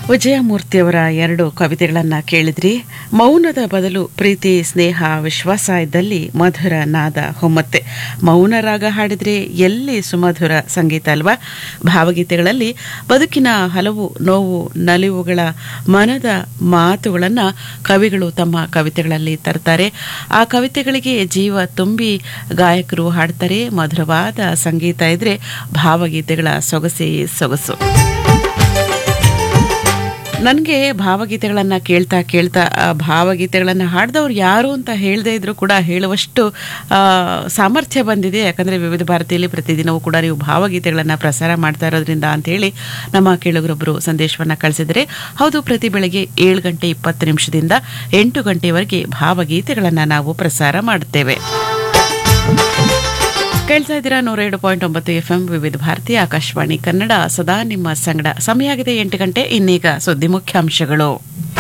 ವಿಜಯಮೂರ್ತಿಯವರ ಎರಡು ಕವಿತೆಗಳನ್ನು ಕೇಳಿದ್ರಿ ಮೌನದ ಬದಲು ಪ್ರೀತಿ ಸ್ನೇಹ ವಿಶ್ವಾಸ ಇದ್ದಲ್ಲಿ ಮಧುರ ನಾದ ಹೊಮ್ಮತ್ತೆ ಮೌನ ರಾಗ ಹಾಡಿದ್ರೆ ಎಲ್ಲಿ ಸುಮಧುರ ಸಂಗೀತ ಅಲ್ವಾ ಭಾವಗೀತೆಗಳಲ್ಲಿ ಬದುಕಿನ ಹಲವು ನೋವು ನಲಿವುಗಳ ಮನದ ಮಾತುಗಳನ್ನು ಕವಿಗಳು ತಮ್ಮ ಕವಿತೆಗಳಲ್ಲಿ ತರ್ತಾರೆ ಆ ಕವಿತೆಗಳಿಗೆ ಜೀವ ತುಂಬಿ ಗಾಯಕರು ಹಾಡ್ತಾರೆ ಮಧುರವಾದ ಸಂಗೀತ ಇದ್ರೆ ಭಾವಗೀತೆಗಳ ಸೊಗಸೇ ಸೊಗಸು ನನಗೆ ಭಾವಗೀತೆಗಳನ್ನು ಕೇಳ್ತಾ ಕೇಳ್ತಾ ಆ ಭಾವಗೀತೆಗಳನ್ನು ಹಾಡಿದವ್ರು ಯಾರು ಅಂತ ಹೇಳದೇ ಇದ್ರೂ ಕೂಡ ಹೇಳುವಷ್ಟು ಆ, ಸಾಮರ್ಥ್ಯ ಬಂದಿದೆ ಯಾಕಂದರೆ ವಿವಿಧ ಭಾರತಿಯಲ್ಲಿ ಪ್ರತಿದಿನವೂ ಕೂಡ ನೀವು ಭಾವಗೀತೆಗಳನ್ನು ಪ್ರಸಾರ ಮಾಡ್ತಾ ಇರೋದ್ರಿಂದ ಅಂತೇಳಿ ನಮ್ಮ ಕೇಳುಗರೊಬ್ಬರು ಸಂದೇಶವನ್ನು ಕಳಿಸಿದರೆ ಹೌದು ಪ್ರತಿ ಬೆಳಗ್ಗೆ ಏಳು ಗಂಟೆ ಇಪ್ಪತ್ತು ನಿಮಿಷದಿಂದ ಎಂಟು ಗಂಟೆವರೆಗೆ ಭಾವಗೀತೆಗಳನ್ನು ನಾವು ಪ್ರಸಾರ ಮಾಡುತ್ತೇವೆ ಕೇಳ್ತಾ ಇದ್ದೀರಾ ನೂರ ಎರಡು ಪಾಯಿಂಟ್ ಒಂಬತ್ತು ಎಫ್ ಎಂ ವಿವಿಧ ಭಾರತಿ ಆಕಾಶವಾಣಿ ಕನ್ನಡ ಸದಾ ನಿಮ್ಮ ಸಂಗಡ ಸಮಯ ಆಗಿದೆ ಎಂಟು ಗಂಟೆ ಇನ್ನೀಗ ಸುದ್ದಿ ಮುಖ್ಯಾಂಶಗಳು